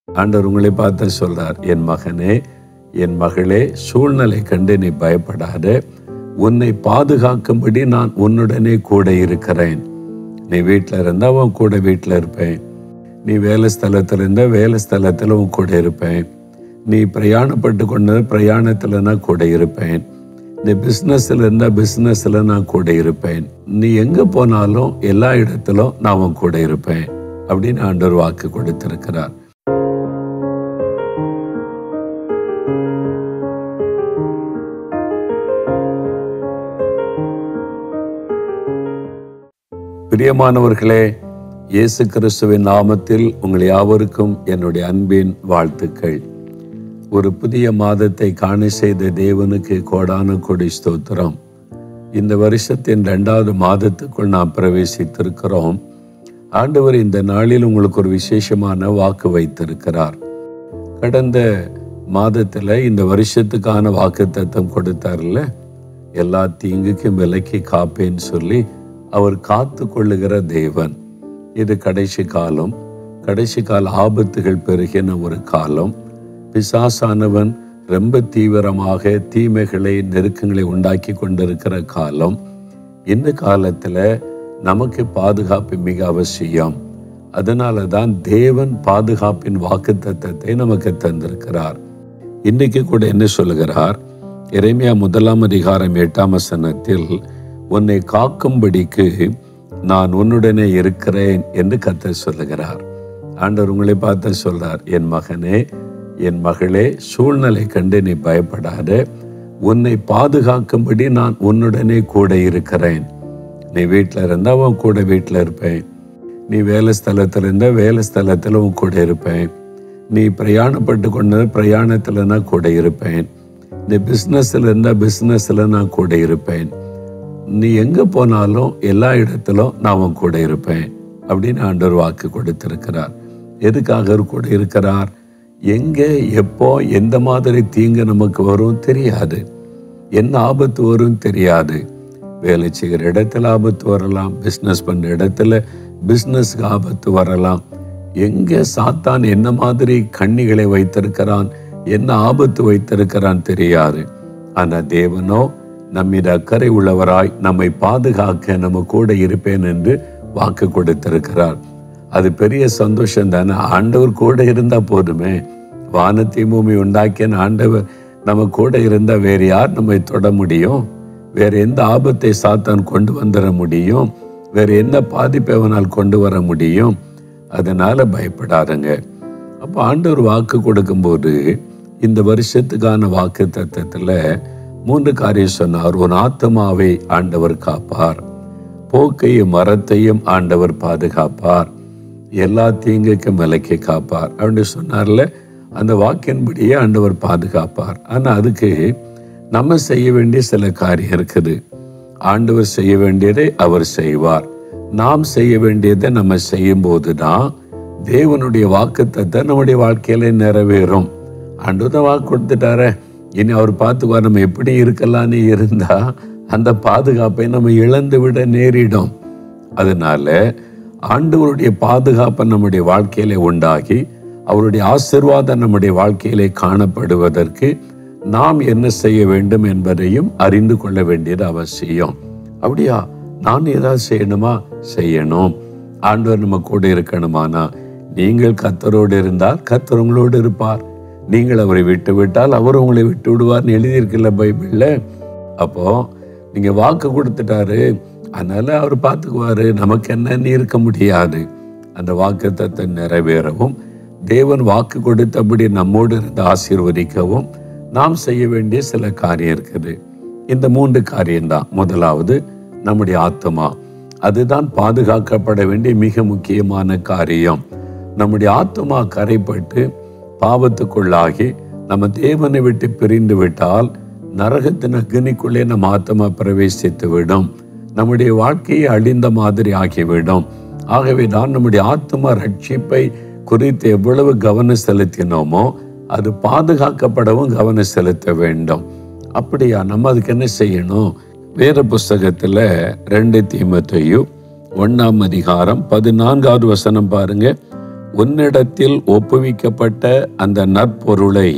ஆண்டவர் உங்களை பார்த்து சொல்றார் என் மகனே என் மகளே சூழ்நிலை கண்டு நீ பயப்படாத உன்னை பாதுகாக்கும்படி நான் உன்னுடனே கூட இருக்கிறேன் நீ வீட்டில் இருந்தா உன் கூட வீட்டில் இருப்பேன் நீ வேலை ஸ்தலத்தில் இருந்தால் வேலை ஸ்தலத்தில் உன் கூட இருப்பேன் நீ பிரயாணப்பட்டு கொண்ட பிரயாணத்தில் நான் கூட இருப்பேன் நீ பிஸ்னஸில் இருந்தால் பிஸ்னஸில் நான் கூட இருப்பேன் நீ எங்கே போனாலும் எல்லா இடத்திலும் நான் உன் கூட இருப்பேன் அப்படின்னு ஆண்டவர் வாக்கு கொடுத்திருக்கிறார் பிரியமானவர்களே இயேசு கிறிஸ்துவின் நாமத்தில் உங்கள் யாவருக்கும் என்னுடைய அன்பின் வாழ்த்துக்கள் ஒரு புதிய மாதத்தை காண செய்த தேவனுக்கு கோடான கொடி ஸ்தோத்திரம் இந்த வருஷத்தின் ரெண்டாவது மாதத்துக்குள் நாம் பிரவேசித்திருக்கிறோம் ஆண்டவர் இந்த நாளில் உங்களுக்கு ஒரு விசேஷமான வாக்கு வைத்திருக்கிறார் கடந்த மாதத்தில் இந்த வருஷத்துக்கான வாக்கு தத்தம் கொடுத்தார்ல எல்லா தீங்குக்கும் விலக்கி காப்பேன்னு சொல்லி அவர் காத்து கொள்ளுகிற தேவன் இது கடைசி காலம் கடைசி கால ஆபத்துகள் பெருகின ஒரு காலம் பிசாசானவன் ரொம்ப தீவிரமாக தீமைகளை நெருக்கங்களை உண்டாக்கி கொண்டிருக்கிற காலம் இந்த காலத்தில் நமக்கு பாதுகாப்பு மிக அவசியம் அதனால தான் தேவன் பாதுகாப்பின் வாக்கு தத்தத்தை நமக்கு தந்திருக்கிறார் இன்னைக்கு கூட என்ன சொல்லுகிறார் இறைமையா முதலாம் அதிகாரம் எட்டாம் வசனத்தில் உன்னை காக்கும்படிக்கு நான் உன்னுடனே இருக்கிறேன் என்று கத்தர் சொல்லுகிறார் ஆண்டவர் உங்களை பார்த்து சொல்றார் என் மகனே என் மகளே சூழ்நிலை கண்டு நீ பயப்படாத உன்னை பாதுகாக்கும்படி நான் உன்னுடனே கூட இருக்கிறேன் நீ வீட்டில் இருந்தா உன் கூட வீட்டில் இருப்பேன் நீ வேலை ஸ்தலத்தில் இருந்தா வேலை ஸ்தலத்தில் உன் கூட இருப்பேன் நீ பிரயாணப்பட்டு கொண்ட பிரயாணத்தில் நான் கூட இருப்பேன் நீ பிஸ்னஸில் இருந்தால் பிஸ்னஸில் நான் கூட இருப்பேன் நீ எங்கே போனாலும் எல்லா இடத்திலும் நான் உன் கூட இருப்பேன் அப்படின்னு ஆண்டவர் வாக்கு கொடுத்திருக்கிறார் எதுக்காக அவர் கூட இருக்கிறார் எங்கே எப்போ எந்த மாதிரி தீங்கு நமக்கு வரும் தெரியாது என்ன ஆபத்து வரும் தெரியாது வேலை செய்கிற இடத்துல ஆபத்து வரலாம் பிஸ்னஸ் பண்ணுற இடத்துல பிஸ்னஸ்க்கு ஆபத்து வரலாம் எங்கே சாத்தான் என்ன மாதிரி கண்ணிகளை வைத்திருக்கிறான் என்ன ஆபத்து வைத்திருக்கிறான் தெரியாது ஆனா தேவனோ நம்மிட அக்கறை உள்ளவராய் நம்மை பாதுகாக்க நம்ம கூட இருப்பேன் என்று வாக்கு கொடுத்திருக்கிறார் அது பெரிய சந்தோஷம் தானே ஆண்டவர் கூட இருந்தா போதுமே வானத்தை பூமி உண்டாக்கிய ஆண்டவர் நம்ம கூட இருந்தா வேற யார் நம்மை தொட முடியும் வேற எந்த ஆபத்தை சாத்தான் கொண்டு வந்துட முடியும் வேற என்ன பாதிப்பை அவனால் கொண்டு வர முடியும் அதனால பயப்படாதுங்க அப்போ ஆண்டவர் வாக்கு கொடுக்கும்போது இந்த வருஷத்துக்கான வாக்கு தத்துவத்துல மூன்று காரியம் சொன்னார் ஒரு ஆத்மாவை ஆண்டவர் காப்பார் போக்கையும் மரத்தையும் ஆண்டவர் பாதுகாப்பார் எல்லா தீங்குக்கும் விலக்கி காப்பார் அப்படின்னு சொன்னார்ல அந்த வாக்கின்படியே ஆண்டவர் பாதுகாப்பார் ஆனா அதுக்கு நம்ம செய்ய வேண்டிய சில காரியம் இருக்குது ஆண்டவர் செய்ய வேண்டியதை அவர் செய்வார் நாம் செய்ய வேண்டியதை நம்ம செய்யும் போதுதான் தேவனுடைய வாக்குத்தத்தை நம்முடைய வாழ்க்கையில நிறைவேறும் ஆண்டவர் தான் வாக்கு கொடுத்துட்டாரே இனி அவர் பார்த்துக்குவார் நம்ம எப்படி இருக்கலாம்னு இருந்தா அந்த பாதுகாப்பை நம்ம இழந்து விட நேரிடும் அதனால ஆண்டவருடைய பாதுகாப்பை நம்முடைய வாழ்க்கையில உண்டாகி அவருடைய ஆசிர்வாதம் நம்முடைய வாழ்க்கையிலே காணப்படுவதற்கு நாம் என்ன செய்ய வேண்டும் என்பதையும் அறிந்து கொள்ள வேண்டியது அவசியம் அப்படியா நான் ஏதாவது செய்யணுமா செய்யணும் ஆண்டவர் நம்ம கூட இருக்கணுமானா நீங்கள் கத்தரோடு இருந்தால் கத்தர் உங்களோடு இருப்பார் நீங்கள் அவரை விட்டு விட்டால் அவர் உங்களை விட்டு விடுவார்னு எழுதியிருக்குல்ல பைபிள்ல அப்போ நீங்க வாக்கு கொடுத்துட்டாரு அதனால அவர் பார்த்துக்குவாரு நமக்கு என்னன்னு இருக்க முடியாது அந்த வாக்கு தத்தை நிறைவேறவும் தேவன் வாக்கு கொடுத்தபடி நம்மோடு இருந்து ஆசீர்வதிக்கவும் நாம் செய்ய வேண்டிய சில காரியம் இருக்குது இந்த மூன்று காரியம்தான் முதலாவது நம்முடைய ஆத்மா அதுதான் பாதுகாக்கப்பட வேண்டிய மிக முக்கியமான காரியம் நம்முடைய ஆத்மா கரைப்பட்டு பாவத்துக்குள்ளாகி நம்ம தேவனை விட்டு பிரிந்து விட்டால் நரகத்தின் அக்னிக்குள்ளே நம்ம ஆத்மா பிரவேசித்து விடும் நம்முடைய வாழ்க்கையை அழிந்த மாதிரி ஆகிவிடும் ஆகவே தான் நம்முடைய ஆத்மா ரட்சிப்பை குறித்து எவ்வளவு கவனம் செலுத்தினோமோ அது பாதுகாக்கப்படவும் கவனம் செலுத்த வேண்டும் அப்படியா நம்ம அதுக்கு என்ன செய்யணும் வேத புஸ்தகத்துல ரெண்டு தீமத்தையும் ஒன்னாம் அதிகாரம் பதினான்காவது வசனம் பாருங்க உன்னிடத்தில் ஒப்புவிக்கப்பட்ட அந்த நற்பொருளை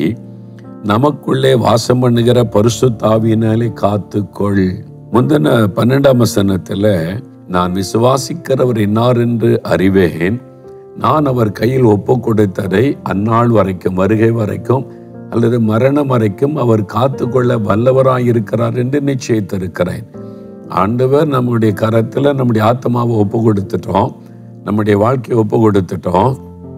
நமக்குள்ளே வாசம் பண்ணுகிற பரிசுத்தாவியினாலே காத்துக்கொள் முந்தின பன்னெண்டாம் வசனத்துல நான் விசுவாசிக்கிறவர் இன்னார் என்று அறிவேன் நான் அவர் கையில் ஒப்பு கொடுத்ததை அந்நாள் வரைக்கும் வருகை வரைக்கும் அல்லது மரணம் வரைக்கும் அவர் காத்துக்கொள்ள வல்லவராயிருக்கிறார் என்று நிச்சயித்திருக்கிறேன் ஆண்டவர் நம்முடைய கரத்துல நம்முடைய ஆத்மாவை ஒப்பு கொடுத்துட்டோம் நம்முடைய வாழ்க்கையை ஒப்பு கொடுத்துட்டோம்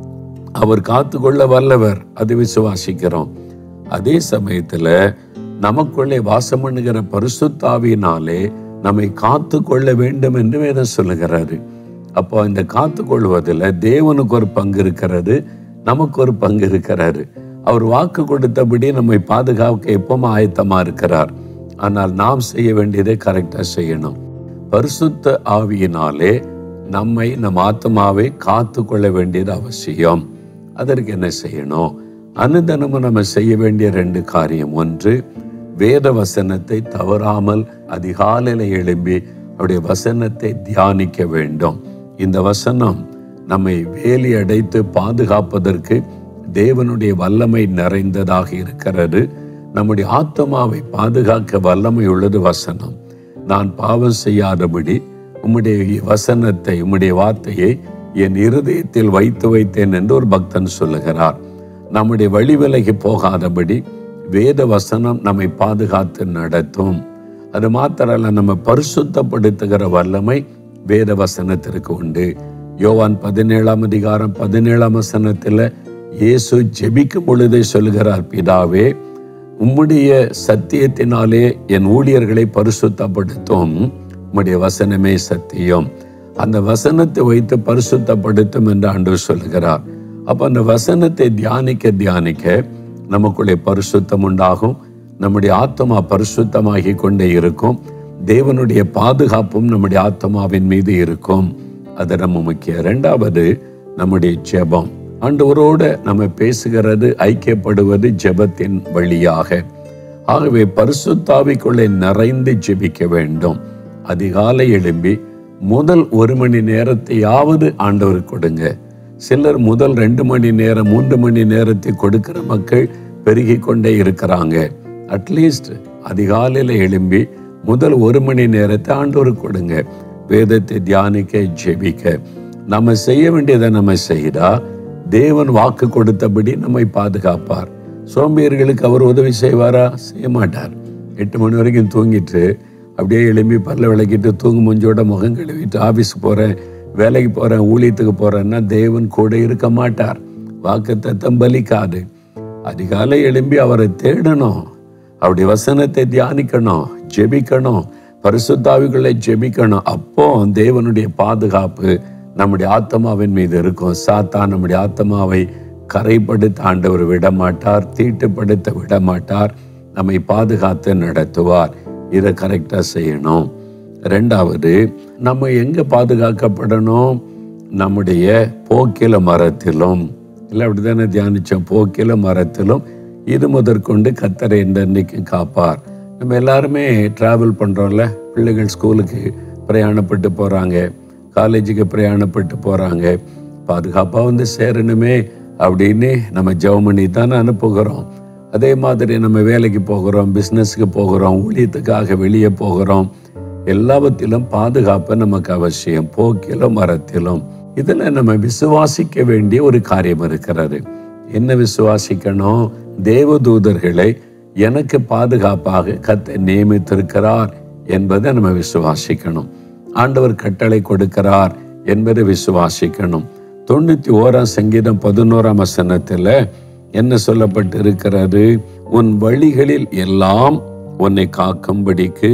அவர் காத்துக்கொள்ள வல்லவர் அது விசுவாசிக்கிறோம் அதே சமயத்துல நமக்குள்ளே வாசம் பண்ணுகிற பரிசுத்தாவியினாலே நம்மை காத்து கொள்ள வேண்டும் என்று வேதம் சொல்லுகிறாரு அப்போ இந்த காத்து கொள்வதில் தேவனுக்கு ஒரு பங்கு இருக்கிறது நமக்கு ஒரு பங்கு இருக்கிறாரு அவர் வாக்கு கொடுத்தபடி நம்மை பாதுகாக்க எப்பவும் ஆயத்தமா இருக்கிறார் ஆனால் நாம் செய்ய வேண்டியதை கரெக்டா செய்யணும் பரிசுத்த ஆவியினாலே நம்மை நம் ஆத்மாவை காத்து கொள்ள வேண்டியது அவசியம் அதற்கு என்ன செய்யணும் அனுதனமும் நம்ம செய்ய வேண்டிய ரெண்டு காரியம் ஒன்று வேத வசனத்தை தவறாமல் அதிகாலையில எழும்பி அவருடைய வசனத்தை தியானிக்க வேண்டும் இந்த வசனம் நம்மை வேலி அடைத்து பாதுகாப்பதற்கு தேவனுடைய வல்லமை நிறைந்ததாக இருக்கிறது நம்முடைய ஆத்மாவை பாதுகாக்க வல்லமை உள்ளது வசனம் நான் பாவம் செய்யாதபடி உம்முடைய வசனத்தை உம்முடைய வார்த்தையை என் இருதயத்தில் வைத்து வைத்தேன் என்று ஒரு பக்தன் சொல்லுகிறார் நம்முடைய வழி விலகி போகாதபடி வேத வசனம் நம்மை பாதுகாத்து நடத்தும் அது மாத்திரல்ல நம்ம பரிசுத்தப்படுத்துகிற வல்லமை வேத வசனத்திற்கு உண்டு யோவான் பதினேழாம் அதிகாரம் பதினேழாம் வசனத்துல இயேசு ஜெபிக்கும் பொழுதே சொல்கிறார் பிதாவே உம்முடைய சத்தியத்தினாலே என் ஊழியர்களை பரிசுத்தப்படுத்தும் உம்முடைய வசனமே சத்தியம் அந்த வசனத்தை வைத்து பரிசுத்தப்படுத்தும் என்று ஆண்டவர் சொல்கிறார் அப்ப அந்த வசனத்தை தியானிக்க தியானிக்க நமக்குள்ளே பரிசுத்தம் உண்டாகும் நம்முடைய ஆத்மா பரிசுத்தமாகி கொண்டே இருக்கும் தேவனுடைய பாதுகாப்பும் நம்முடைய ஆத்மாவின் மீது இருக்கும் அது நம்ம முக்கியம் ரெண்டாவது நம்முடைய ஜெபம் ஆண்டவரோட நம்ம பேசுகிறது ஐக்கியப்படுவது ஜெபத்தின் வழியாக ஆகவே பரிசுத்தாவிக்குள்ளே நிறைந்து ஜெபிக்க வேண்டும் அதிகாலை எழும்பி முதல் ஒரு மணி நேரத்தையாவது ஆண்டவர் கொடுங்க சிலர் முதல் ரெண்டு மணி நேரம் மூன்று மணி நேரத்தை கொடுக்கிற மக்கள் பெருகி கொண்டே இருக்கிறாங்க அட்லீஸ்ட் அதிகாலையில எழும்பி முதல் ஒரு மணி நேரத்தை ஆண்டவர் கொடுங்க வேதத்தை தியானிக்க ஜெபிக்க நம்ம செய்ய வேண்டியதை நம்ம செய்தா தேவன் வாக்கு கொடுத்தபடி நம்மை பாதுகாப்பார் சோம்பேறிகளுக்கு அவர் உதவி செய்வாரா செய்ய மாட்டார் எட்டு மணி வரைக்கும் தூங்கிட்டு அப்படியே எழும்பி பல்ல விளக்கிட்டு தூங்கு மூஞ்சோட முகம் கழுவிட்டு ஆபீஸ் போறேன் வேலைக்கு போறேன் ஊழியத்துக்கு போறேன்னா தேவன் கூட இருக்க மாட்டார் வாக்கு தத்தம் பலிக்காது அதிகாலை எழும்பி அவரை தேடணும் அவருடைய வசனத்தை தியானிக்கணும் ஜெபிக்கணும் பரிசுத்தாவிகளை ஜெபிக்கணும் அப்போ தேவனுடைய பாதுகாப்பு நம்முடைய ஆத்மாவின் மீது இருக்கும் சாத்தா நம்முடைய ஆத்மாவை கரைப்படுத்த ஆண்டவர் விட மாட்டார் தீட்டுப்படுத்த விட மாட்டார் நம்மை பாதுகாத்து நடத்துவார் இதை கரெக்டா செய்யணும் ரெண்டாவது நம்ம எங்க பாதுகாக்கப்படணும் நம்முடைய போக்கில மரத்திலும் இல்லை அப்படித்தானே தியானிச்சோம் போக்கில மரத்திலும் இது முதற்கொண்டு கத்தரை என்றைக்கு காப்பார் நம்ம எல்லாருமே டிராவல் பண்றோம்ல பிள்ளைகள் ஸ்கூலுக்கு பிரயாணப்பட்டு போறாங்க காலேஜுக்கு பிரயாணப்பட்டு போறாங்க பாதுகாப்பா வந்து சேரணுமே அப்படின்னு நம்ம ஜெபம் பண்ணி தானே அனுப்புகிறோம் அதே மாதிரி நம்ம வேலைக்கு போகிறோம் பிஸ்னஸ்க்கு போகிறோம் ஊழியத்துக்காக வெளியே போகிறோம் எல்லாவற்றிலும் பாதுகாப்பு நமக்கு அவசியம் போக்கிலும் மரத்திலும் இதுல நம்ம விசுவாசிக்க வேண்டிய ஒரு காரியம் இருக்கிறது என்ன விசுவாசிக்கணும் தேவதூதர்களை எனக்கு பாதுகாப்பாக கத்தை நியமித்திருக்கிறார் என்பதை நம்ம விசுவாசிக்கணும் ஆண்டவர் கட்டளை கொடுக்கிறார் என்பதை விசுவாசிக்கணும் தொண்ணூத்தி ஓராம் சங்கீதம் பதினோராம் வசனத்துல என்ன சொல்லப்பட்டு இருக்கிறது உன் வழிகளில் எல்லாம் உன்னை காக்கும்படிக்கு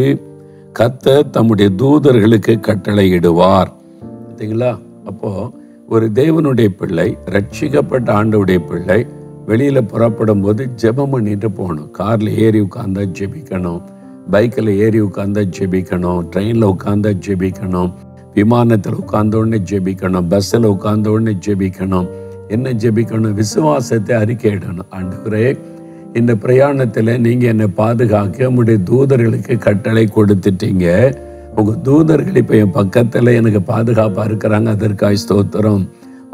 கத்த தம்முடைய தூதர்களுக்கு கட்டளையிடுவார் பார்த்தீங்களா அப்போ ஒரு தேவனுடைய பிள்ளை ரட்சிக்கப்பட்ட ஆண்டவுடைய பிள்ளை வெளியில புறப்படும் போது ஜெபம் பண்ணிட்டு போகணும் கார்ல ஏறி உட்கார்ந்தா ஜெபிக்கணும் பைக்கில் ஏறி உட்கார்ந்தா ஜெபிக்கணும் ட்ரெயினில் உட்கார்ந்தா ஜெபிக்கணும் விமானத்தில் உட்கார்ந்த உடனே ஜெபிக்கணும் பஸ்ஸில் உட்கார்ந்த உடனே ஜெபிக்கணும் என்ன ஜெபிக்கணும் விசுவாசத்தை அறிக்கையிடணும் ஆண்டவரே இந்த பிரயாணத்தில் நீங்கள் என்னை பாதுகாக்க உங்களுடைய தூதர்களுக்கு கட்டளை கொடுத்துட்டீங்க உங்கள் தூதர்கள் இப்போ என் பக்கத்தில் எனக்கு பாதுகாப்பாக இருக்கிறாங்க அதற்காக ஸ்தோத்திரம்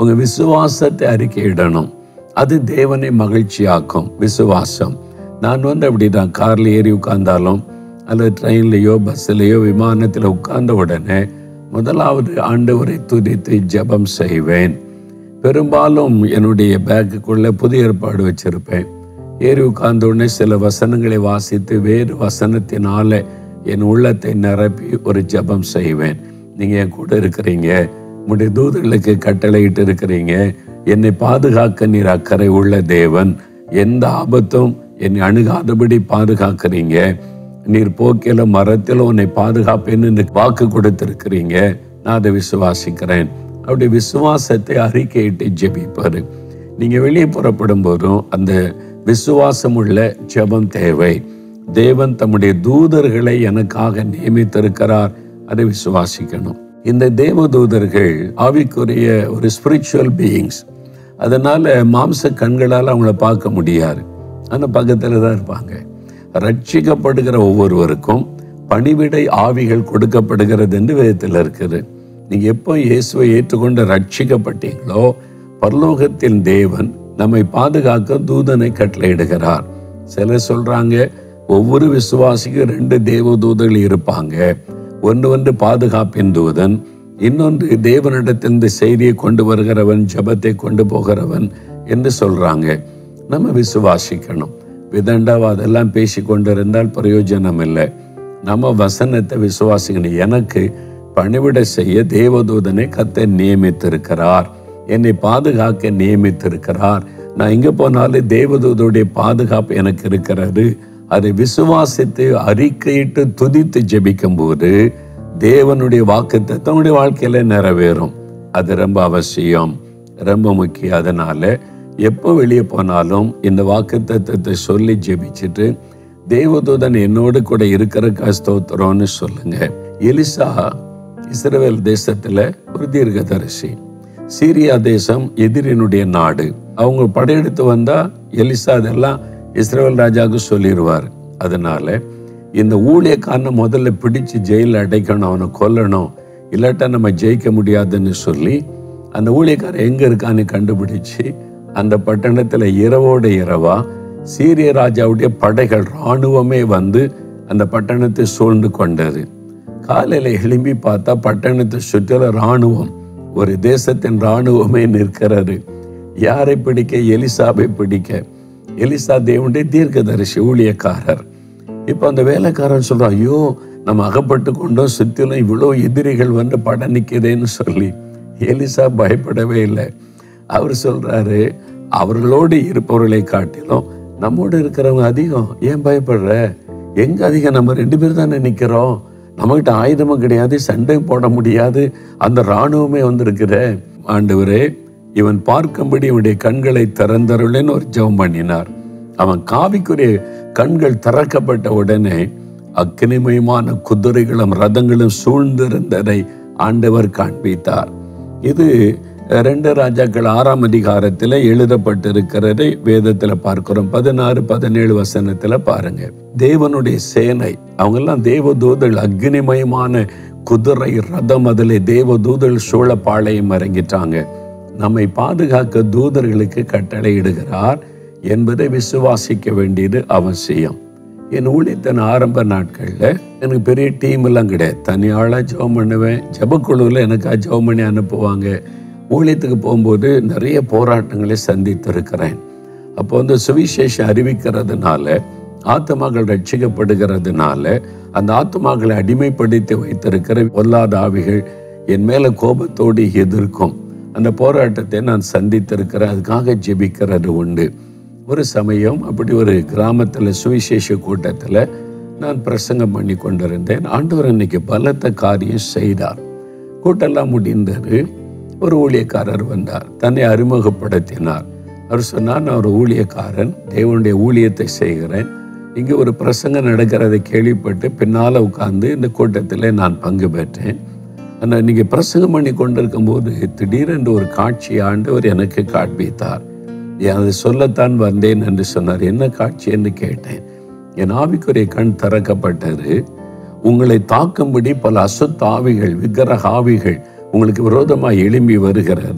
உங்க விசுவாசத்தை அறிக்கையிடணும் அது தேவனை மகிழ்ச்சியாக்கும் விசுவாசம் நான் வந்து அப்படிதான் கார்ல ஏறி உட்கார்ந்தாலும் அல்லது ட்ரெயின்லையோ பஸ்ஸிலேயோ விமானத்தில் உட்கார்ந்த உடனே முதலாவது ஆண்டவரை துதித்து ஜெபம் செய்வேன் பெரும்பாலும் என்னுடைய பேக்குக்குள்ள புதிய ஏற்பாடு வச்சிருப்பேன் ஏறி உட்கார்ந்த உடனே சில வசனங்களை வாசித்து வேறு வசனத்தினால என் உள்ளத்தை நிரப்பி ஒரு ஜெபம் செய்வேன் நீங்க என் கூட இருக்கிறீங்க உடைய தூதர்களுக்கு கட்டளையிட்டு இருக்கிறீங்க என்னை பாதுகாக்க நீர் அக்கறை உள்ள தேவன் எந்த ஆபத்தும் என்னை அணுகாதபடி பாதுகாக்கிறீங்க நீர் போக்கில மரத்தில் உன்னை பாதுகாப்பேன்னு வாக்கு கொடுத்திருக்கிறீங்க நான் அதை விசுவாசிக்கிறேன் அப்படி விசுவாசத்தை அறிக்கையிட்டு ஜெபிப்பாரு நீங்க வெளியே புறப்படும் போதும் அந்த விசுவாசம் உள்ள ஜெபம் தேவை தேவன் தம்முடைய தூதர்களை எனக்காக நியமித்திருக்கிறார் அதை விசுவாசிக்கணும் இந்த தேவ தூதர்கள் ஆவிக்குரிய ஒரு ஸ்பிரிச்சுவல் பீயிங்ஸ் அதனால மாம்ச கண்களால் அவங்கள பார்க்க முடியாது ஆனா பக்கத்துல தான் இருப்பாங்க ரட்சிக்கப்படுகிற ஒவ்வொருவருக்கும் பணிவிடை ஆவிகள் கொடுக்கப்படுகிறது என்று வேதத்தில் இருக்குது நீங்க எப்போ இயேசுவை ஏற்றுக்கொண்டு ரட்சிக்கப்பட்டீங்களோ பரலோகத்தின் தேவன் நம்மை பாதுகாக்க தூதனை கட்டளையிடுகிறார் சிலர் சொல்றாங்க ஒவ்வொரு விசுவாசிக்கும் ரெண்டு தேவ தூதர்கள் இருப்பாங்க ஒன்று வந்து பாதுகாப்பின் தூதன் இன்னொன்று தேவனிடத்தில் இந்த செய்தியை கொண்டு வருகிறவன் ஜபத்தை கொண்டு போகிறவன் என்று சொல்றாங்க நம்ம விசுவாசிக்கணும் விதண்டாவாதெல்லாம் பேசி கொண்டிருந்தால் பிரயோஜனம் இல்லை நம்ம வசனத்தை விசுவாசிக்கணும் எனக்கு பணிவிட செய்ய தேவதூதனை கத்தை நியமித்திருக்கிறார் என்னை பாதுகாக்க நியமித்திருக்கிறார் நான் எங்க போனாலும் தேவதூதருடைய பாதுகாப்பு எனக்கு இருக்கிறது அதை விசுவாசித்து அறிக்கையிட்டு துதித்து ஜெபிக்கும் போது தேவனுடைய வாக்கு தன்னுடைய வாழ்க்கையில நிறைவேறும் அது ரொம்ப அவசியம் ரொம்ப முக்கியம் அதனால எப்போ வெளியே போனாலும் இந்த வாக்கு தத்துவத்தை சொல்லி ஜெபிச்சுட்டு தேவதூதன் என்னோடு கூட இருக்கிற ஸ்தோத்திரம்னு சொல்லுங்க எலிசா இஸ்ரேல் தேசத்துல ஒரு தீர்க்கதரிசி சீரியா தேசம் எதிரினுடைய நாடு அவங்க படையெடுத்து வந்தா எலிசா அதெல்லாம் இஸ்ரேல் ராஜாவுக்கு சொல்லிடுவார் அதனால இந்த ஊழியக்காரனை முதல்ல பிடிச்சு ஜெயிலில் அடைக்கணும் அவனை கொல்லணும் இல்லாட்டா நம்ம ஜெயிக்க முடியாதுன்னு சொல்லி அந்த ஊழியக்காரன் எங்க இருக்கான்னு கண்டுபிடிச்சு அந்த பட்டணத்துல இரவோட இரவா சீரிய ராஜாவுடைய படைகள் இராணுவமே வந்து அந்த பட்டணத்தை சூழ்ந்து கொண்டது காலையில எழும்பி பார்த்தா பட்டணத்தை சுற்றில இராணுவம் ஒரு தேசத்தின் இராணுவமே நிற்கிறது யாரை பிடிக்க எலிசாவை பிடிக்க எலிசா தேவனுடைய தீர்க்கதரிசி ஊழியக்காரர் இப்ப அந்த வேலைக்காரன் சொல்றான் ஐயோ நம்ம அகப்பட்டு கொண்டோம் சுத்திலும் இவ்வளவு எதிரிகள் வந்து பட நிக்குதேன்னு சொல்லி எலிசா பயப்படவே இல்லை அவர் சொல்றாரு அவர்களோடு இருப்பவர்களை காட்டிலும் நம்மோடு இருக்கிறவங்க அதிகம் ஏன் பயப்படுற எங்க அதிகம் நம்ம ரெண்டு பேர் தானே நிக்கிறோம் நம்மகிட்ட ஆயுதமும் கிடையாது சண்டை போட முடியாது அந்த இராணுவமே வந்திருக்கிற ஆண்டவரே இவன் பார்க்கும்படி இவனுடைய கண்களை திறந்தருளேன்னு ஒரு ஜெபம் பண்ணினார் அவன் காவிக்குரிய கண்கள் திறக்கப்பட்ட உடனே அக்கினிமயமான குதிரைகளும் ரதங்களும் சூழ்ந்திருந்ததை ஆண்டவர் காண்பித்தார் இது ரெண்டு ராஜாக்கள் ஆறாம் அதிகாரத்தில் எழுதப்பட்டிருக்கிறதை வேதத்துல பார்க்கிறோம் பதினாறு பதினேழு வசனத்துல பாருங்க தேவனுடைய சேனை அவங்க எல்லாம் தேவதூதல் அக்னிமயமான குதிரை ரதம் அதிலே தேவதூதல் சூழப்பாளையம் இறங்கிட்டாங்க நம்மை பாதுகாக்க தூதர்களுக்கு கட்டளையிடுகிறார் என்பதை விசுவாசிக்க வேண்டியது அவசியம் என் ஊழியத்தின் ஆரம்ப நாட்களில் எனக்கு பெரிய டீம் எல்லாம் கிடையாது தனியாளாக ஜெபம் பண்ணுவேன் ஜபக்குழுவில் எனக்காக ஜெபம் பண்ணி அனுப்புவாங்க ஊழியத்துக்கு போகும்போது நிறைய போராட்டங்களை சந்தித்திருக்கிறேன் அப்போ வந்து சுவிசேஷம் அறிவிக்கிறதுனால ஆத்மாக்கள் ரட்சிக்கப்படுகிறதுனால அந்த ஆத்மாக்களை அடிமைப்படுத்தி வைத்திருக்கிற பொல்லாத ஆவிகள் என் மேல கோபத்தோடு எதிர்க்கும் அந்த போராட்டத்தை நான் சந்தித்திருக்கிறேன் அதுக்காக ஜெபிக்கிறது உண்டு ஒரு சமயம் அப்படி ஒரு கிராமத்துல சுவிசேஷ கூட்டத்துல நான் பிரசங்கம் பண்ணி கொண்டிருந்தேன் ஆண்டவர் அன்னைக்கு பலத்த காரியம் செய்தார் கூட்டெல்லாம் முடிந்தது ஒரு ஊழியக்காரர் வந்தார் தன்னை அறிமுகப்படுத்தினார் அவர் சொன்னார் நான் ஒரு ஊழியக்காரன் தேவனுடைய ஊழியத்தை செய்கிறேன் இங்கே ஒரு பிரசங்கம் நடக்கிறதை கேள்விப்பட்டு பின்னால் உட்கார்ந்து இந்த கூட்டத்தில் நான் பங்கு பெற்றேன் ஆனால் நீங்கள் பிரசங்கம் பண்ணி கொண்டிருக்கும் போது திடீரென்று ஒரு காட்சி ஆண்டவர் எனக்கு காண்பித்தார் அதை சொல்லத்தான் வந்தேன் என்று சொன்னார் என்ன காட்சி என்று கேட்டேன் என் ஆவிக்குரிய கண் திறக்கப்பட்டது உங்களை தாக்கும்படி பல அசுத்த ஆவிகள் விக்கிரக ஆவிகள் உங்களுக்கு விரோதமாக எழும்பி வருகிறது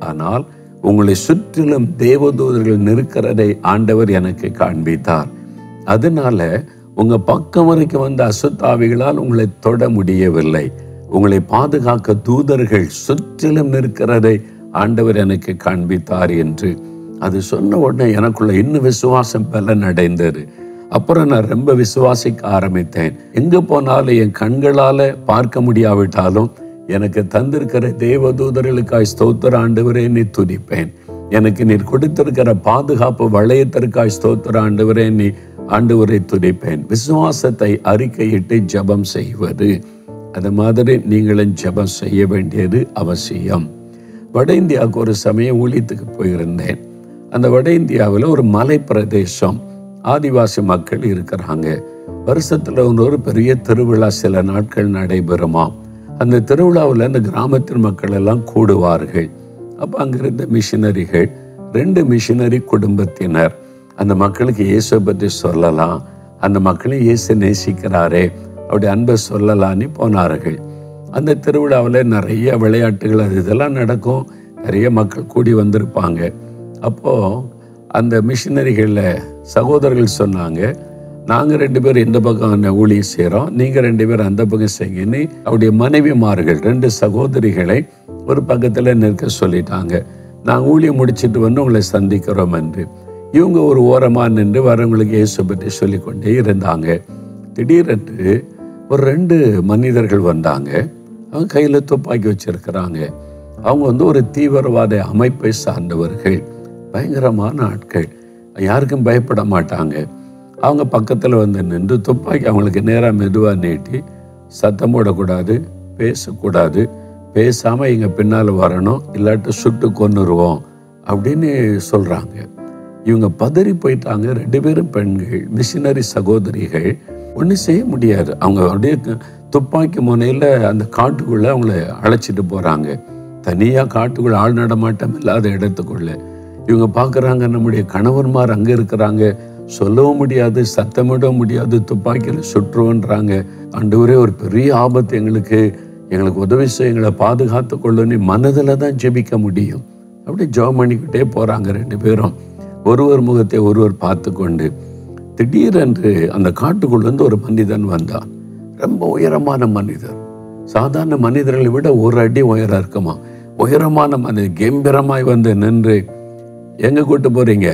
ஆனால் உங்களை சுற்றிலும் தேவதூதர்கள் நிற்கிறதை ஆண்டவர் எனக்கு காண்பித்தார் அதனால உங்க பக்கம் வரைக்கும் வந்த அசுத்தாவிகளால் உங்களை தொட முடியவில்லை உங்களை பாதுகாக்க தூதர்கள் சுற்றிலும் நிற்கிறதை ஆண்டவர் எனக்கு காண்பித்தார் என்று அது சொன்ன உடனே எனக்குள்ள இன்னும் விசுவாசம் பலன் அடைந்தது அப்புறம் நான் ரொம்ப விசுவாசிக்க ஆரம்பித்தேன் எங்க போனாலும் என் கண்களால பார்க்க முடியாவிட்டாலும் எனக்கு தந்திருக்கிற தேவதூதர்களுக்காய் ஸ்தோத்திர ஆண்டவரே நீ துதிப்பேன் எனக்கு நீர் கொடுத்திருக்கிற பாதுகாப்பு வளையத்திற்காய் ஸ்தோத்திர ஆண்டவரே நீ ஆண்டவரை துதிப்பேன் விசுவாசத்தை அறிக்கையிட்டு ஜெபம் செய்வது அது மாதிரி நீங்களும் ஜெபம் செய்ய வேண்டியது அவசியம் வட இந்தியாவுக்கு ஒரு சமயம் ஊழியத்துக்கு போயிருந்தேன் அந்த வட இந்தியாவில் ஒரு மலை பிரதேசம் ஆதிவாசி மக்கள் இருக்கிறாங்க வருஷத்துல ஒரு ஒரு பெரிய திருவிழா சில நாட்கள் நடைபெறுமாம் அந்த திருவிழாவில் அந்த கிராமத்தின் மக்கள் எல்லாம் கூடுவார்கள் அப்போ அங்கிருந்த மிஷினரிகள் ரெண்டு மிஷினரி குடும்பத்தினர் அந்த மக்களுக்கு இயேசுவை பற்றி சொல்லலாம் அந்த மக்களையும் இயேசு நேசிக்கிறாரே அப்படி அன்பை சொல்லலான்னு போனார்கள் அந்த திருவிழாவில் நிறைய விளையாட்டுகள் அது இதெல்லாம் நடக்கும் நிறைய மக்கள் கூடி வந்திருப்பாங்க அப்போது அந்த மிஷினரிகளில் சகோதரர்கள் சொன்னாங்க நாங்கள் ரெண்டு பேரும் இந்த பக்கம் ஊழியம் செய்கிறோம் நீங்கள் ரெண்டு பேரும் அந்த பக்கம் செய்யுங்கன்னு அவருடைய மனைவிமார்கள் ரெண்டு சகோதரிகளை ஒரு பக்கத்தில் நிற்க சொல்லிட்டாங்க நாங்கள் ஊழியம் முடிச்சிட்டு வந்து உங்களை சந்திக்கிறோம் என்று இவங்க ஒரு ஓரமாக நின்று வரவங்களுக்கு இயேசு பற்றி சொல்லிக்கொண்டே இருந்தாங்க திடீரென்று ஒரு ரெண்டு மனிதர்கள் வந்தாங்க அவங்க கையில் துப்பாக்கி வச்சிருக்கிறாங்க அவங்க வந்து ஒரு தீவிரவாத அமைப்பை சார்ந்தவர்கள் பயங்கரமான ஆட்கள் யாருக்கும் பயப்பட மாட்டாங்க அவங்க பக்கத்தில் வந்து நின்று துப்பாக்கி அவங்களுக்கு நேராக மெதுவாக நீட்டி சத்தம் போடக்கூடாது பேசக்கூடாது பேசாமல் இங்கே பின்னால் வரணும் இல்லாட்டி சுட்டு கொன்னுருவோம் அப்படின்னு சொல்கிறாங்க இவங்க பதறி போயிட்டாங்க ரெண்டு பேரும் பெண்கள் மிஷினரி சகோதரிகள் ஒன்றும் செய்ய முடியாது அவங்க அப்படியே க- துப்பாக்கி முனையில் அந்த காட்டுக்குள்ளே அவங்கள அழைச்சிட்டு போகிறாங்க தனியாக காட்டுக்குள்ள ஆள் நடமாட்டம் இல்லாத இடத்துக்குள்ள இவங்க பார்க்குறாங்க நம்முடைய கணவன்மார் அங்கே இருக்கிறாங்க சொல்லவும் முடியாது சத்தமிட முடியாது துப்பாக்கியில் சுற்றுவோன்றாங்க ஆண்டவரே ஒரு பெரிய ஆபத்து எங்களுக்கு எங்களுக்கு உதவி செய்ய எங்களை பாதுகாத்து கொள்ளுன்னு மனதில் தான் ஜெபிக்க முடியும் அப்படி ஜெபம் பண்ணிக்கிட்டே போகிறாங்க ரெண்டு பேரும் ஒருவர் முகத்தை ஒருவர் பார்த்து கொண்டு திடீரென்று அந்த காட்டுக்குள்ள இருந்து ஒரு மனிதன் வந்தான் ரொம்ப உயரமான மனிதர் சாதாரண மனிதர்களை விட ஒரு அடி உயரம் இருக்குமா உயரமான மனிதர் கம்பீரமாய் வந்து நின்று எங்க கூட்டு போறீங்க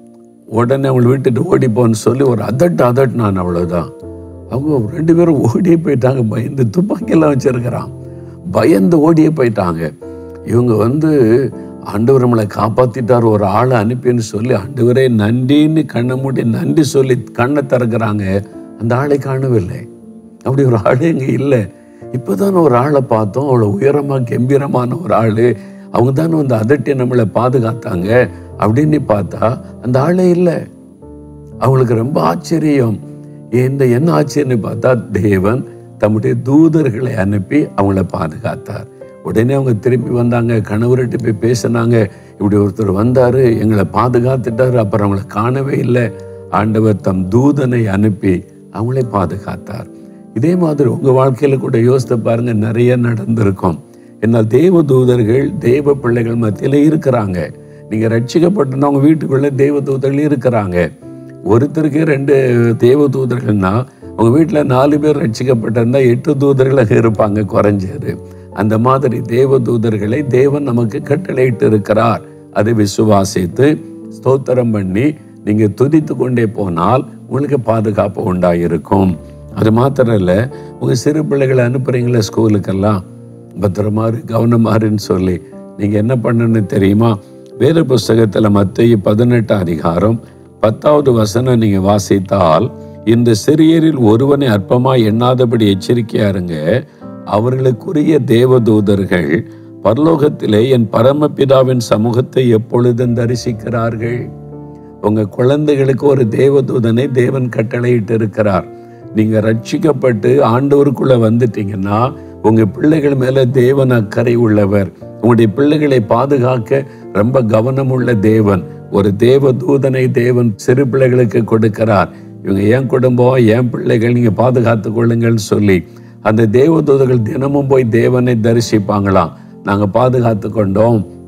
உடனே அவங்களை விட்டுட்டு ஓடி போன்னு சொல்லி ஒரு அதட்டு அதட்டு நான் அவ்வளவுதான் அவங்க ரெண்டு பேரும் ஓடியே போயிட்டாங்க பயந்து துப்பாக்கியெல்லாம் வச்சிருக்கிறான் பயந்து ஓடியே போயிட்டாங்க இவங்க வந்து ஆண்டவர் நம்மளை காப்பாத்திட்டார் ஒரு ஆளை அனுப்பின்னு சொல்லி ஆண்டவரே நன்றின்னு கண்ணை மூடி நன்றி சொல்லி கண்ணை திறக்கிறாங்க அந்த ஆளை காணவில்லை அப்படி ஒரு ஆளு இங்க இல்லை இப்போதான் ஒரு ஆளை பார்த்தோம் அவ்வளோ உயரமா கம்பீரமான ஒரு ஆளு அவங்க தானே வந்து அதட்டி நம்மளை பாதுகாத்தாங்க அப்படின்னு பார்த்தா அந்த ஆளே இல்லை அவங்களுக்கு ரொம்ப ஆச்சரியம் இந்த என்ன ஆச்சரியம்னு பார்த்தா தேவன் தம்முடைய தூதர்களை அனுப்பி அவங்கள பாதுகாத்தார் உடனே அவங்க திரும்பி வந்தாங்க கணவர்கிட்ட போய் பேசினாங்க இப்படி ஒருத்தர் வந்தாரு எங்களை பாதுகாத்துட்டாரு அப்புறம் அவங்கள காணவே இல்லை ஆண்டவர் தம் தூதனை அனுப்பி அவங்களே பாதுகாத்தார் இதே மாதிரி உங்க வாழ்க்கையில கூட யோசித்து பாருங்க நிறைய நடந்திருக்கும் என்னால் தேவ தூதர்கள் தேவ பிள்ளைகள் மத்தியில இருக்கிறாங்க நீங்க ரட்சிக்கப்பட்டிருந்தா உங்க வீட்டுக்குள்ள தேவ தூதர்கள் இருக்கிறாங்க ஒருத்தருக்கு ரெண்டு தேவ தூதர்கள்னா உங்க வீட்டுல நாலு பேர் ரட்சிக்கப்பட்டிருந்தா எட்டு தூதர்கள் அங்க இருப்பாங்க குறைஞ்சது அந்த மாதிரி தேவ தூதர்களை தேவன் நமக்கு கட்டளையிட்டு இருக்கிறார் அதை விசுவாசித்து ஸ்தோத்திரம் பண்ணி நீங்க துதித்து கொண்டே போனால் உங்களுக்கு பாதுகாப்பு உண்டாயிருக்கும் அது மாத்திரம் இல்ல உங்க சிறு பிள்ளைகளை அனுப்புறீங்களா ஸ்கூலுக்கெல்லாம் பத்திரமாறு கவனமாறுன்னு சொல்லி நீங்க என்ன பண்ணணும்னு தெரியுமா வேத புஸ்தகத்துல மத்திய பதினெட்டு அதிகாரம் பத்தாவது வசனம் நீங்க வாசித்தால் இந்த சிறியரில் ஒருவனை அற்பமாய் எண்ணாதபடி எச்சரிக்கையா இருங்க அவர்களுக்குரிய தேவதூதர்கள் பரலோகத்திலே என் பரமபிதாவின் சமூகத்தை எப்பொழுதும் தரிசிக்கிறார்கள் உங்க குழந்தைகளுக்கு ஒரு தேவதூதனை தேவன் கட்டளையிட்டு இருக்கிறார் நீங்க ரட்சிக்கப்பட்டு ஆண்டவருக்குள்ள வந்துட்டீங்கன்னா உங்க பிள்ளைகள் மேல தேவன் அக்கறை உள்ளவர் உங்களுடைய பிள்ளைகளை பாதுகாக்க ரொம்ப கவனமுள்ள தேவன் ஒரு தேவ தூதனை தேவன் சிறு பிள்ளைகளுக்கு கொடுக்கிறார் இவங்க என் குடும்பம் என் பிள்ளைகள் நீங்க பாதுகாத்து கொள்ளுங்கள்னு சொல்லி அந்த தேவதூதர்கள் தினமும் போய் தேவனை தரிசிப்பாங்களாம் நாங்க பாதுகாத்து கொண்டோம்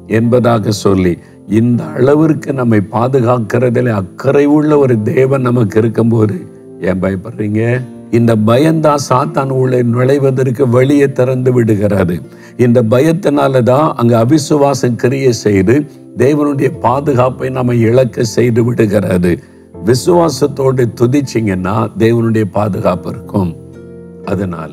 என்பதாக சொல்லி இந்த அளவிற்கு நம்மை பாதுகாக்கிறதில் அக்கறை உள்ள ஒரு தேவன் நமக்கு இருக்கும்போது ஏன் பயப்படுறீங்க இந்த பயம்தான் சாத்தான் உள்ளே நுழைவதற்கு வழியை திறந்து விடுகிறது இந்த பயத்தினால தான் அங்க அவிசுவாசம் கிரியை செய்து தேவனுடைய பாதுகாப்பை நம்ம இழக்க செய்து விடுகிறது விசுவாசத்தோடு துதிச்சிங்கன்னா தேவனுடைய பாதுகாப்பு இருக்கும் அதனால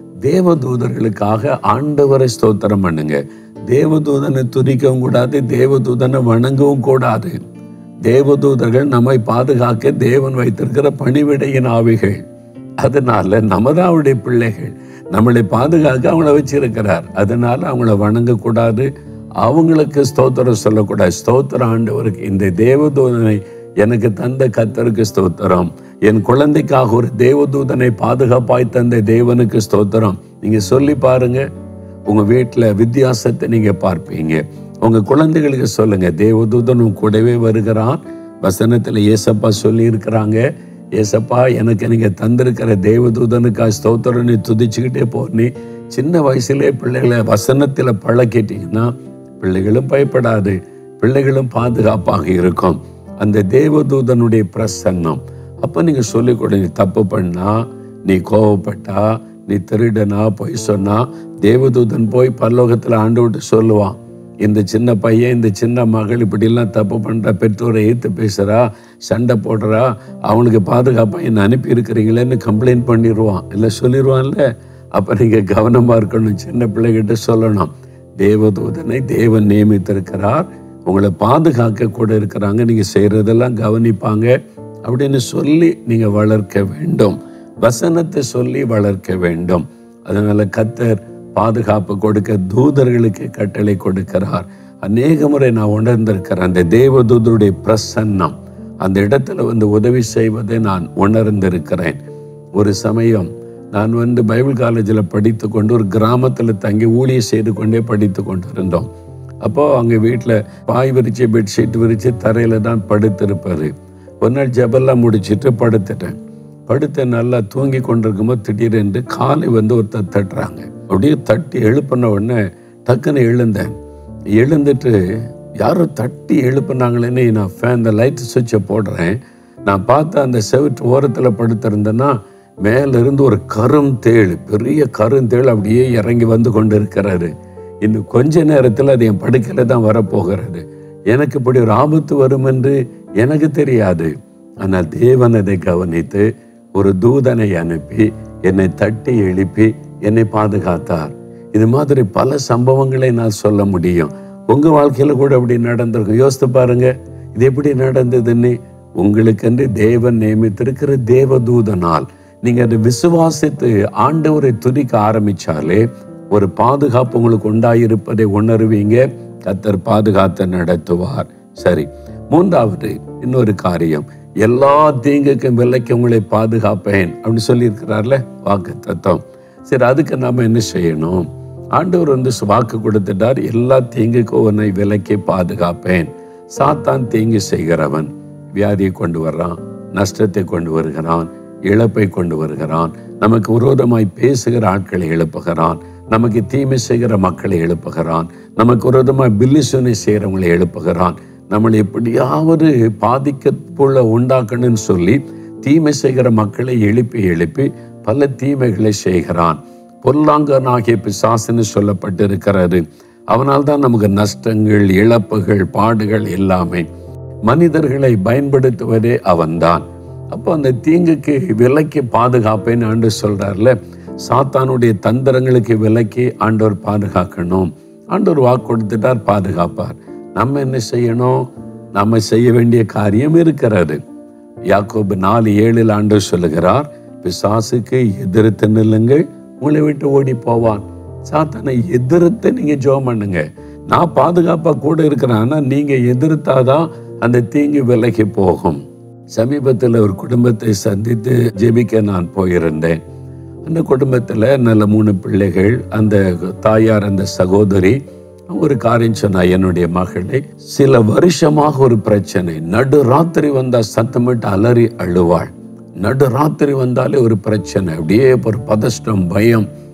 தேவதூதர்களுக்காக ஆண்டவரை ஸ்தோத்திரம் பண்ணுங்க தேவதூதனை துதிக்கவும் கூடாது தேவதூதனை வணங்கவும் கூடாது தேவதூதர்கள் நம்மை பாதுகாக்க தேவன் வைத்திருக்கிற பணிவிடையின் ஆவிகள் அதனால நம்ம தான் அவருடைய பிள்ளைகள் நம்மளை பாதுகாக்க அவங்கள வச்சிருக்கிறார் அதனால அவங்கள வணங்கக்கூடாது அவங்களுக்கு ஸ்தோத்திரம் சொல்லக்கூடாது ஸ்தோத்திரம் ஆண்டவருக்கு இந்த தேவதூதனை எனக்கு தந்த கத்தருக்கு ஸ்தோத்திரம் என் குழந்தைக்காக ஒரு தேவதூதனை பாதுகாப்பாய் தந்த தேவனுக்கு ஸ்தோத்திரம் நீங்க சொல்லி பாருங்க உங்க வீட்டுல வித்தியாசத்தை நீங்க பார்ப்பீங்க உங்க குழந்தைகளுக்கு சொல்லுங்க தேவதூதன் உன் கூடவே வருகிறான் வசனத்துல ஏசப்பா சொல்லி இருக்கிறாங்க ஏசப்பா எனக்கு நீங்க தந்திருக்கிற தேவதூதனுக்காக ஸ்தோத்திரனை துதிச்சுக்கிட்டே போனி சின்ன வயசுலயே பிள்ளைகளை வசனத்துல பழக்கிட்டீங்கன்னா பிள்ளைகளும் பயப்படாது பிள்ளைகளும் பாதுகாப்பாக இருக்கும் அந்த தேவதூதனுடைய பிரசன்னம் அப்ப நீங்க சொல்லிக் கொடுங்க தப்பு பண்ணா நீ கோவப்பட்டா நீ திருடனா பொய் சொன்னா தேவதூதன் போய் பரலோகத்துல ஆண்டு விட்டு சொல்லுவான் இந்த சின்ன பையன் இந்த சின்ன மகள் இப்படிலாம் தப்பு பண்றா பெற்றோரை ஏத்து பேசுறா சண்டை போடுறா அவனுக்கு பாதுகாப்பா என்ன அனுப்பி இருக்கிறீங்களேன்னு கம்ப்ளைண்ட் பண்ணிடுவான் இல்லை சொல்லிடுவான்ல அப்ப நீங்க கவனமா இருக்கணும் சின்ன பிள்ளைகிட்ட சொல்லணும் தேவதூதனை தேவன் நியமித்திருக்கிறார் உங்களை பாதுகாக்க கூட இருக்கிறாங்க நீங்க செய்யறதெல்லாம் கவனிப்பாங்க அப்படின்னு சொல்லி நீங்க வளர்க்க வேண்டும் வசனத்தை சொல்லி வளர்க்க வேண்டும் அதனால கத்தர் பாதுகாப்பு கொடுக்க தூதர்களுக்கு கட்டளை கொடுக்கிறார் அநேக முறை நான் உணர்ந்திருக்கிறேன் அந்த தேவதூதருடைய பிரசன்னம் அந்த இடத்துல வந்து உதவி செய்வதை நான் உணர்ந்திருக்கிறேன் ஒரு சமயம் நான் வந்து பைபிள் காலேஜில் படித்து கொண்டு ஒரு கிராமத்தில் தங்கி ஊழிய செய்து கொண்டே படித்து கொண்டு இருந்தோம் அப்போ அங்கே வீட்டில் பாய் விரிச்சு பெட்ஷீட் விரிச்சு தரையில தான் படுத்திருப்பாரு ஒரு நாள் ஜபெல்லாம் முடிச்சிட்டு படுத்துட்டேன் படுத்து நல்லா தூங்கி கொண்டிருக்கும்போது திடீரென்று காலை வந்து ஒருத்தர் தட்டுறாங்க அப்படியே தட்டி எழுப்பின உடனே டக்குன்னு எழுந்தேன் எழுந்துட்டு யாரோ தட்டி எழுப்புனாங்களேன்னு நான் ஃபேன் இந்த லைட் சுவிட்சை போடுறேன் நான் பார்த்த அந்த செவிட்டு ஓரத்தில் படுத்திருந்தேன்னா மேல இருந்து ஒரு கரும் தேள் பெரிய கருந்தேள் அப்படியே இறங்கி வந்து கொண்டு இருக்கிறாரு இன்னும் கொஞ்ச நேரத்தில் அது என் படுக்கையில தான் வரப்போகிறது எனக்கு இப்படி ஒரு ஆபத்து வரும் என்று எனக்கு தெரியாது ஆனால் தேவன் அதை கவனித்து ஒரு தூதனை அனுப்பி என்னை தட்டி எழுப்பி என்னை பாதுகாத்தார் இது மாதிரி பல சம்பவங்களை நான் சொல்ல முடியும் உங்க வாழ்க்கையில கூட அப்படி நடந்திருக்கும் யோசித்து பாருங்க இது எப்படி நடந்ததுன்னு உங்களுக்கென்று தேவன் நியமித்திருக்கிற தேவதூதனால் நீங்க அதை விசுவாசித்து ஆண்டவரை துதிக்க ஆரம்பிச்சாலே ஒரு பாதுகாப்பு உங்களுக்கு உண்டாயிருப்பதை உணருவீங்க கத்தர் பாதுகாத்து நடத்துவார் சரி மூன்றாவது இன்னொரு காரியம் எல்லா தீங்குக்கும் விலைக்கு உங்களை பாதுகாப்பேன் அப்படின்னு சொல்லியிருக்கிறார்ல வாக்கு தத்துவம் சரி அதுக்கு நாம என்ன செய்யணும் ஆண்டவர் வந்து வாக்கு கொடுத்துட்டார் எல்லா தீங்குக்கும் உன்னை விலைக்கு பாதுகாப்பேன் சாத்தான் தீங்கு செய்கிறவன் வியாதியை கொண்டு வர்றான் நஷ்டத்தை கொண்டு வருகிறான் இழப்பை கொண்டு வருகிறான் நமக்கு விரோதமாய் பேசுகிற ஆட்களை எழுப்புகிறான் நமக்கு தீமை செய்கிற மக்களை எழுப்புகிறான் நமக்கு விரோதமாய் பில்லிசுனை செய்கிறவங்களை எழுப்புகிறான் நம்மளை எப்படியாவது பாதிக்கப்புள்ள உண்டாக்கணும்னு சொல்லி தீமை செய்கிற மக்களை எழுப்பி எழுப்பி பல தீமைகளை செய்கிறான் பொல்லாங்கனாகிய பிசாசுன்னு சொல்லப்பட்டிருக்கிறது அவனால் தான் நமக்கு நஷ்டங்கள் இழப்புகள் பாடுகள் எல்லாமே மனிதர்களை பயன்படுத்துவதே அவன்தான் அப்போ அந்த தீங்குக்கு விலைக்கு பாதுகாப்பேன்னு ஆண்டு சொல்றாருல சாத்தானுடைய தந்திரங்களுக்கு விலைக்கு ஆண்டவர் பாதுகாக்கணும் ஆண்டவர் வாக்கு கொடுத்துட்டார் பாதுகாப்பார் நம்ம என்ன செய்யணும் நம்ம செய்ய வேண்டிய காரியம் இருக்கிறது யாக்கோபு நாலு ஏழில் ஆண்டவர் சொல்லுகிறார் பிசாசுக்கு எதிர்த்து நில்லுங்கள் உங்களை விட்டு ஓடி போவான் சாத்தானை எதிர்த்து நீங்க ஜெபம் பண்ணுங்க நான் பாதுகாப்பா கூட இருக்கிறேன் ஆனா நீங்க எதிர்த்தாதான் அந்த தீங்கு விலகி போகும் சமீபத்தில் ஒரு குடும்பத்தை சந்தித்து ஜெபிக்க நான் போயிருந்தேன் அந்த குடும்பத்துல நல்ல மூணு பிள்ளைகள் அந்த தாயார் அந்த சகோதரி ஒரு காரியம் சொன்னா என்னுடைய மகளை சில வருஷமாக ஒரு பிரச்சனை நடு ராத்திரி வந்தா சத்தமிட்டு அலறி அழுவாள் நடு ராத்திரி வந்தாலே ஒரு பிரச்சனை அப்படியே ஒரு பதஷ்டம் பயம்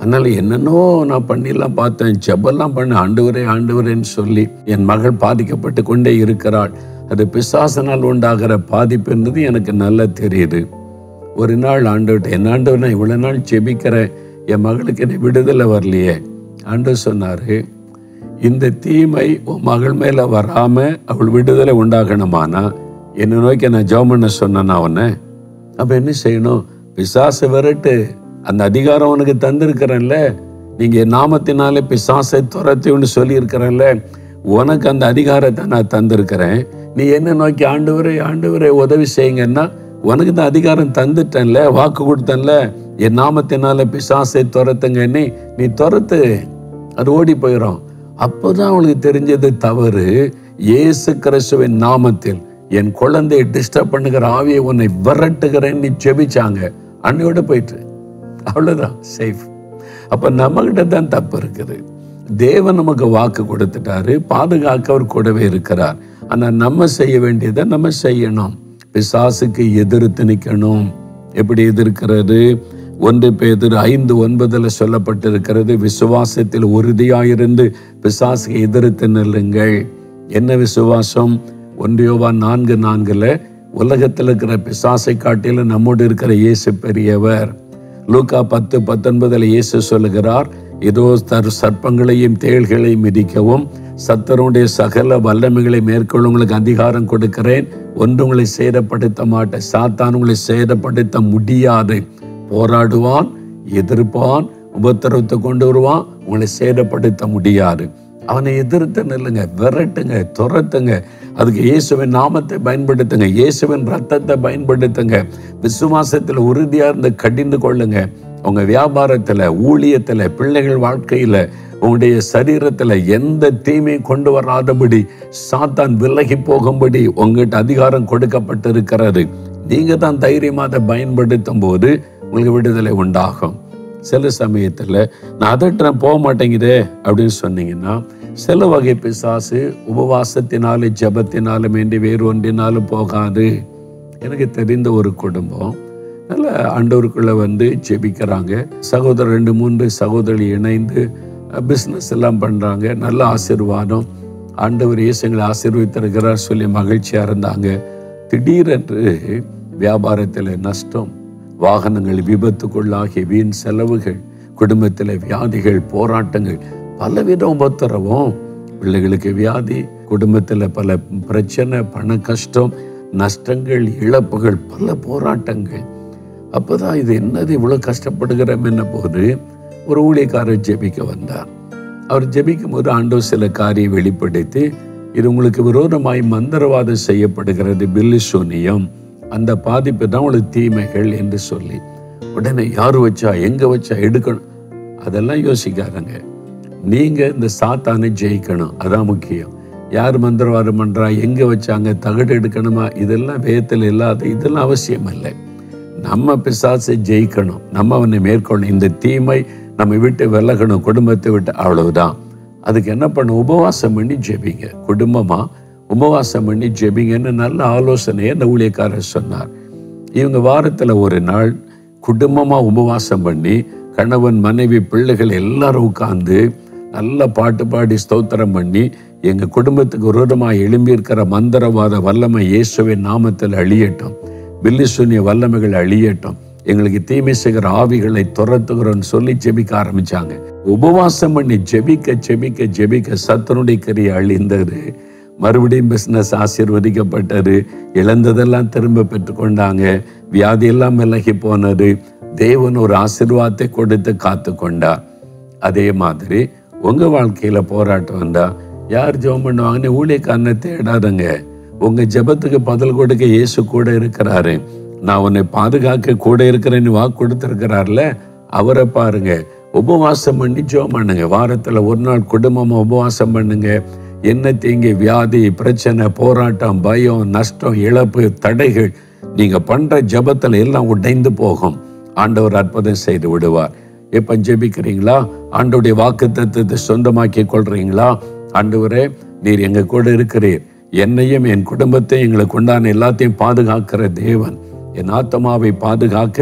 அதனால என்னென்னோ நான் பண்ணிலாம் பார்த்தேன் ஜெபெல்லாம் பண்ண ஆண்டவரே ஆண்டவரேன்னு சொல்லி என் மகள் பாதிக்கப்பட்டு கொண்டே இருக்கிறாள் அது பிசாசனால் உண்டாகிற பாதிப்பு என்பது எனக்கு நல்லா தெரியுது ஒரு நாள் ஆண்டவர்கிட்ட என் ஆண்டவர் நான் இவ்வளவு நாள் ஜெபிக்கிறேன் என் மகளுக்கு என்னை விடுதலை வரலையே ஆண்டவர் சொன்னாரு இந்த தீமை உன் மகள் மேல வராம அவள் விடுதலை உண்டாகணுமானா என்ன நோக்கி நான் ஜெபம் பண்ண சொன்னேன்னா அவனை அப்ப என்ன செய்யணும் பிசாசை விரட்டு அந்த அதிகாரம் உனக்கு தந்திருக்கிறேன்ல நீங்க என் நாமத்தினாலே பிசாசை துரத்தி சொல்லி இருக்கிறேன்ல உனக்கு அந்த அதிகாரத்தை நான் தந்திருக்கிறேன் நீ என்ன நோக்கி ஆண்டவரே ஆண்டவரே உதவி செய்யுங்கன்னா உனக்கு இந்த அதிகாரம் தந்துட்டேன்ல வாக்கு கொடுத்தேன்ல என் நாமத்தினால பிசாசை துரத்துங்க நீ நீ துரத்து அது ஓடி போயிடும் அப்போதான் அவளுக்கு தெரிஞ்சது தவறு இயேசு கிறிஸ்துவின் நாமத்தில் என் குழந்தையை டிஸ்டர்ப் பண்ணுகிற ஆவியை உன்னை விரட்டுகிறேன்னு நீ ஜெபிச்சாங்க அன்னையோட போயிட்டு அவ்வளவுதான் சேஃப் அப்ப நம்மகிட்ட தான் தப்பு இருக்குது தேவன் நமக்கு வாக்கு கொடுத்துட்டாரு பாதுகாக்க அவர் கூடவே இருக்கிறார் ஆனா நம்ம செய்ய வேண்டியதை நம்ம செய்யணும் பிசாசுக்கு எதிர்த்து நிக்கணும் எப்படி எதிர்க்கிறது ஒன்று பேதர் ஐந்து ஒன்பதுல சொல்லப்பட்டிருக்கிறது விசுவாசத்தில் உறுதியாயிருந்து பிசாசுக்கு எதிர்த்து நில்லுங்கள் என்ன விசுவாசம் ஒன்றியோவா நான்கு நான்குல உலகத்தில் இருக்கிற பிசாசை காட்டிலும் நம்மோடு இருக்கிற இயேசு பெரியவர் லூக்கா பத்து பத்தொன்பதுல இயேசு சொல்லுகிறார் இதோ தர் சர்ப்பங்களையும் தேள்களையும் மிதிக்கவும் சத்தருடைய சகல வல்லமைகளை மேற்கொள்ள உங்களுக்கு அதிகாரம் கொடுக்கிறேன் ஒன்று உங்களை சேதப்படுத்த மாட்டேன் சாத்தான் உங்களை சேதப்படுத்த முடியாது போராடுவான் எதிர்ப்பான் உபத்திரவத்தை கொண்டு வருவான் உங்களை சேதப்படுத்த முடியாது அவனை எதிர்த்து நில்லுங்க விரட்டுங்க துரத்துங்க அதுக்கு இயேசுவின் நாமத்தை பயன்படுத்துங்க இயேசுவின் ரத்தத்தை பயன்படுத்துங்க விசுவாசத்தில் உறுதியா இருந்து கடிந்து கொள்ளுங்க உங்க வியாபாரத்துல ஊழியத்துல பிள்ளைகள் வாழ்க்கையில உங்களுடைய சரீரத்துல எந்த தீமையும் கொண்டு வராதபடி சாத்தான் விலகி போகும்படி உங்ககிட்ட அதிகாரம் கொடுக்கப்பட்டிருக்கிறது நீங்க தான் தைரியமா அதை பயன்படுத்தும் போது உங்களுக்கு விடுதலை உண்டாகும் சில சமயத்துல நான் அதட்ட போக மாட்டேங்குதே அப்படின்னு சொன்னீங்கன்னா சில வகை பிசாசு உபவாசத்தினாலும் ஜபத்தினாலும் வேண்டி வேறு ஒன்றினாலும் போகாது எனக்கு தெரிந்த ஒரு குடும்பம் நல்ல ஆண்டவருக்குள்ள வந்து ஜெபிக்கிறாங்க சகோதரர் ரெண்டு மூன்று சகோதரி இணைந்து பிஸ்னஸ் எல்லாம் பண்றாங்க நல்ல ஆசீர்வாதம் ஆண்டவர் இயேசுங்களை ஆசீர்வித்திருக்கிறார் சொல்லி மகிழ்ச்சியா இருந்தாங்க திடீரென்று வியாபாரத்தில் நஷ்டம் வாகனங்கள் விபத்துக்குள்ளாகிய வீண் செலவுகள் குடும்பத்தில் வியாதிகள் போராட்டங்கள் பலவித உபத்திரவம் பிள்ளைகளுக்கு வியாதி குடும்பத்தில் பல பிரச்சனை பண கஷ்டம் நஷ்டங்கள் இழப்புகள் பல போராட்டங்கள் அப்பதான் இது என்னது இவ்வளவு கஷ்டப்படுகிறோம் என்ன போது ஒரு ஊழியக்காரர் ஜெபிக்க வந்தார் அவர் ஜெபிக்கும் போது ஆண்டவர் சில காரியம் வெளிப்படுத்தி இது உங்களுக்கு விரோதமாய் மந்திரவாதம் செய்யப்படுகிறது பில்லி சூனியம் அந்த பாதிப்பு தான் உங்களுக்கு தீமைகள் என்று சொல்லி உடனே யாரு வச்சா எங்க வச்சா எடுக்கணும் அதெல்லாம் யோசிக்காதங்க நீங்க இந்த சாத்தானை ஜெயிக்கணும் அதான் முக்கியம் யார் மந்திரவாதம் பண்றா எங்க வச்சாங்க தகடு எடுக்கணுமா இதெல்லாம் வேதத்தில் இல்லாத இதெல்லாம் அவசியம் இல்லை நம்ம பிசாசை ஜெயிக்கணும் நம்ம அவனை மேற்கொள்ளணும் இந்த தீமை நம்ம விட்டு விலகணும் குடும்பத்தை விட்டு அவ்வளவுதான் அதுக்கு என்ன பண்ணும் உபவாசம் பண்ணி ஜெபிங்க குடும்பமா உபவாசம் பண்ணி ஜெபிங்கன்னு நல்ல ஆலோசனையை அந்த ஊழியக்காரர் சொன்னார் இவங்க வாரத்துல ஒரு நாள் குடும்பமா உபவாசம் பண்ணி கணவன் மனைவி பிள்ளைகள் எல்லாரும் உட்கார்ந்து நல்ல பாட்டு பாடி ஸ்தோத்திரம் பண்ணி எங்க குடும்பத்துக்கு விரோதமாக எழும்பியிருக்கிற மந்திரவாத வல்லமை இயேசுவின் நாமத்தில் அழியட்டும் பில்லி சூன்ய வல்லமைகள் அழியட்டும் எங்களுக்கு தீமை செய்கிற ஆவிகளை துரத்துகிறோம்னு சொல்லி ஜெபிக்க ஆரம்பிச்சாங்க உபவாசம் பண்ணி ஜெபிக்க ஜெபிக்க ஜெபிக்க சத்தனுடைய கிரியை அழிந்தது மறுபடியும் பிசினஸ் ஆசீர்வதிக்கப்பட்டது இழந்ததெல்லாம் திரும்ப பெற்றுக்கொண்டாங்க வியாதியெல்லாம் விலகி போனது தேவன் ஒரு ஆசீர்வாதத்தை கொடுத்து காத்து கொண்டார் அதே மாதிரி உங்க வாழ்க்கையில போராட்டம் வந்தா யார் ஜெபம் பண்ணுவாங்கன்னு ஊழியக்காரனை தேடாதங்க உங்க ஜெபத்துக்கு பதில் கொடுக்க இயேசு கூட இருக்கிறாரு நான் உன்னை பாதுகாக்க கூட இருக்கிறேன்னு வாக்கு கொடுத்திருக்கிறார்ல அவரை பாருங்க உபவாசம் பண்ணி ஜெபம் பண்ணுங்க வாரத்துல ஒரு நாள் குடும்பமா உபவாசம் பண்ணுங்க என்ன தீங்கி வியாதி பிரச்சனை போராட்டம் பயம் நஷ்டம் இழப்பு தடைகள் நீங்க பண்ற ஜெபத்துல எல்லாம் உடைந்து போகும் ஆண்டவர் அற்புதம் செய்து விடுவார் எப்ப ஜெபிக்கிறீங்களா ஆண்டோடைய வாக்கு தத்துவத்தை சொந்தமாக்கி கொள்றீங்களா ஆண்டவரே நீர் எங்க கூட இருக்கிறீர் என்னையும் என் குடும்பத்தையும் எங்களுக்கு உண்டான எல்லாத்தையும் பாதுகாக்கிற தேவன் என் ஆத்மாவை பாதுகாக்க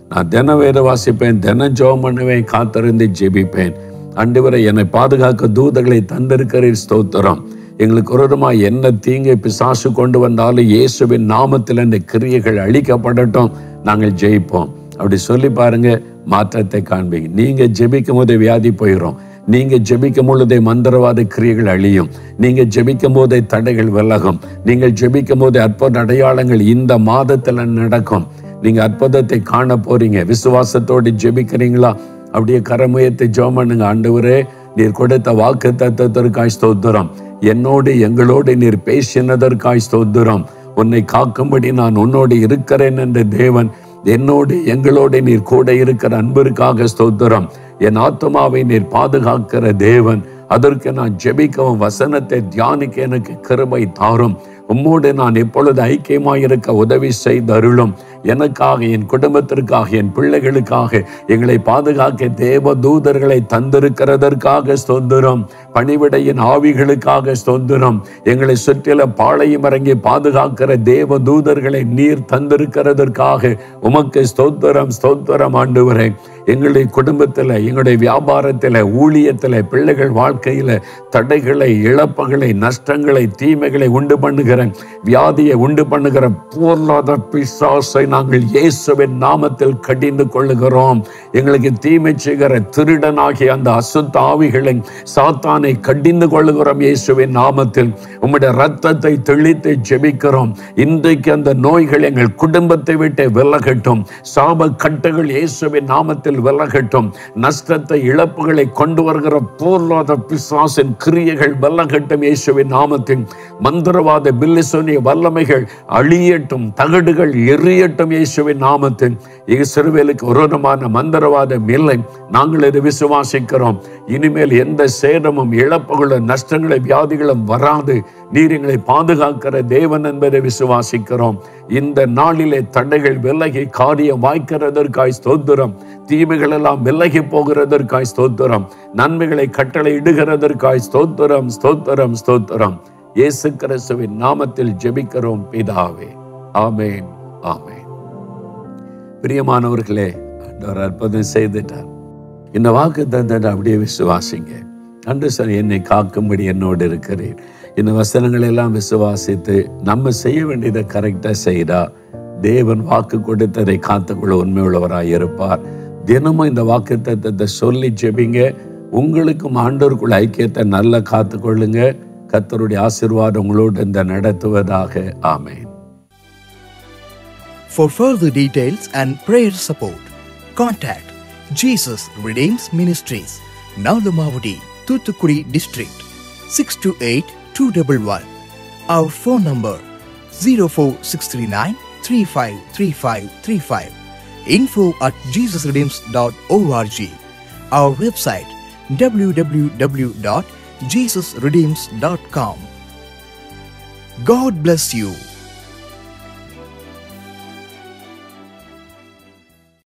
நான் தின வேத வாசிப்பேன் தினம் ஜெபம் பண்ணுவேன் காத்திருந்து ஜெபிப்பேன் அன்றுவரை என்னை பாதுகாக்க தூதர்களை தந்திருக்கிறீர் ஸ்தோத்திரம் எங்களுக்கு விரோதமா என்ன தீங்கை பிசாசு கொண்டு வந்தாலும் இயேசுவின் நாமத்தில் அந்த கிரியைகள் அழிக்கப்படட்டும் நாங்கள் ஜெயிப்போம் அப்படி சொல்லி பாருங்க மாற்றத்தை காண்பீங்க நீங்க ஜெபிக்கும் போதே வியாதி போயிடும் நீங்க ஜெபிக்கும் பொழுதே மந்திரவாத கிரியைகள் அழியும் நீங்க ஜெபிக்கும் போதே தடைகள் விலகும் நீங்கள் ஜெபிக்கும் போதே அற்புத அடையாளங்கள் இந்த மாதத்துல நடக்கும் நீங்க அற்புதத்தை காண போறீங்க விசுவாசத்தோடு ஜெபிக்கிறீங்களா அப்படியே கரமுயத்தை ஜெபம் பண்ணுங்க ஆண்டவரே நீர் கொடுத்த வாக்கு தத்துவத்திற்காய் ஸ்தோத்திரம் என்னோடு எங்களோடு நீர் பேசினதற்காய் ஸ்தோத்திரம் உன்னை காக்கும்படி நான் உன்னோடு இருக்கிறேன் என்ற தேவன் என்னோடு எங்களோடு நீர் கூட இருக்கிற அன்பிற்காக ஸ்தோத்திரம் என் ஆத்மாவை நீர் பாதுகாக்கிற தேவன் அதற்கு நான் ஜெபிக்கவும் வசனத்தை தியானிக்க எனக்கு கிருபை தாரும் உம்மோடு நான் எப்பொழுது ஐக்கியமாய் இருக்க உதவி செய்தருளும் எனக்காக என் குடும்பத்திற்காக என் பிள்ளைகளுக்காக எங்களை பாதுகாக்க தேவ தூதர்களை தந்திருக்கிறதற்காக ஸ்தோத்திரம் பணிவிடையின் ஆவிகளுக்காக ஸ்தோத்திரம் எங்களை சுற்றில பாளையம் இறங்கி பாதுகாக்கிற தேவ தூதர்களை நீர் தந்திருக்கிறதற்காக உமக்கு ஸ்தோத்திரம் ஸ்தோத்திரம் ஆண்டு எங்களுடைய குடும்பத்தில் எங்களுடைய வியாபாரத்தில் ஊழியத்தில் பிள்ளைகள் வாழ்க்கையில் தடைகளை இழப்புகளை நஷ்டங்களை தீமைகளை உண்டு பண்ணுகிற வியாதியை உண்டு பண்ணுகிற பொருளாதார பிசாசை நாங்கள் இயேசுவின் நாமத்தில் கடிந்து கொள்ளுகிறோம் எங்களுக்கு தீமை செய்கிற திருடனாகிய அந்த அசுத்த ஆவிகளை சாத்தானை கடிந்து கொள்ளுகிறோம் இயேசுவின் நாமத்தில் உம்முடைய ரத்தத்தை தெளித்து ஜெபிக்கிறோம் இன்றைக்கு அந்த நோய்கள் எங்கள் குடும்பத்தை விட்டு விலகட்டும் சாப கட்டுகள் இயேசுவின் நாமத்தில் விலகட்டும் நஷ்டத்தை இழப்புகளை கொண்டு வருகிற பொருளாதார பிசாசின் கிரியைகள் விலகட்டும் இயேசுவின் நாமத்தில் மந்திரவாத பில்லிசோனிய வல்லமைகள் அழியட்டும் தகடுகள் எரியட்டும் இயேசுவின் நாமத்தில் இஸ்ரவேலுக்கு விரோதமான மந்திரவாதம் இல்லை நாங்கள் இதை விசுவாசிக்கிறோம் இனிமேல் எந்த சேதமும் இழப்புகளும் நஷ்டங்களை வியாதிகளும் வராது நீர் எங்களை பாதுகாக்கிற தேவன் என்பதை விசுவாசிக்கிறோம் இந்த நாளிலே தடைகள் விலகி காரியம் வாய்க்கிறதற்காய் ஸ்தோத்திரம் தீமைகள் எல்லாம் விலகி போகிறதற்காய் ஸ்தோத்திரம் நன்மைகளை கட்டளை இடுகிறதற்காய் ஸ்தோத்திரம் ஸ்தோத்திரம் ஸ்தோத்திரம் இயேசு கிறிஸ்துவின் நாமத்தில் ஜெபிக்கிறோம் பிதாவே ஆமேன் ஆமேன் பிரியமானவர்களே ஆண்டவர் அற்புதம் செய்துட்டார் இந்த வாக்கு தந்தனை அப்படியே விசுவாசிங்க அன்று சார் என்னை காக்கும்படி என்னோடு இருக்கிறேன் இந்த வசனங்களை எல்லாம் விசுவாசித்து நம்ம செய்ய வேண்டியதை கரெக்டாக செய்தா தேவன் வாக்கு கொடுத்ததை காத்துக்கொள்ள உண்மையுள்ளவராய் இருப்பார் தினமும் இந்த வாக்கு தத்தத்தை சொல்லி ஜெபிங்க உங்களுக்கும் ஆண்டோருக்குள்ள ஐக்கியத்தை நல்லா காத்துக்கொள்ளுங்க கத்தருடைய ஆசீர்வாதம் உங்களோடு இந்த நடத்துவதாக ஆமேன் For further details and prayer support, contact Jesus Redeems Ministries, Nalamavadi, Thuthukudi District, 628-211. Our phone number 04639-353535. Info at jesusredeems.org. Our website www.jesusredeems.com. God bless you.